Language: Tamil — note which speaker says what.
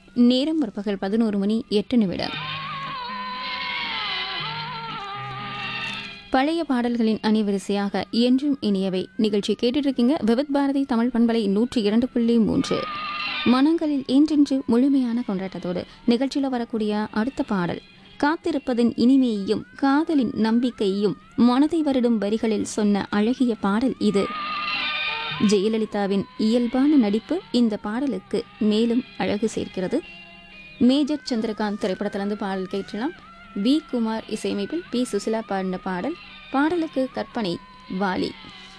Speaker 1: நேரம் முற்பகல் பதினோரு மணி எட்டு நிமிடம் பழைய பாடல்களின் அணிவரிசையாக என்றும் இனியவை நிகழ்ச்சி கேட்டுட்டு இருக்கீங்க விவித் பாரதி தமிழ் பண்பலை நூற்றி இரண்டு புள்ளி மூன்று மனங்களில் என்றென்று முழுமையான கொண்டாட்டத்தோடு நிகழ்ச்சியில் வரக்கூடிய அடுத்த பாடல் காத்திருப்பதன் இனிமையையும் காதலின் நம்பிக்கையையும் மனதை வருடும் வரிகளில் சொன்ன அழகிய பாடல் இது ஜெயலலிதாவின் இயல்பான நடிப்பு இந்த பாடலுக்கு மேலும் அழகு சேர்க்கிறது மேஜர் சந்திரகாந்த் திரைப்படத்திலிருந்து பாடல் கேட்கலாம் வி குமார் இசையமைப்பில் பி சுசிலா பாடின பாடல் பாடலுக்கு கற்பனை வாலி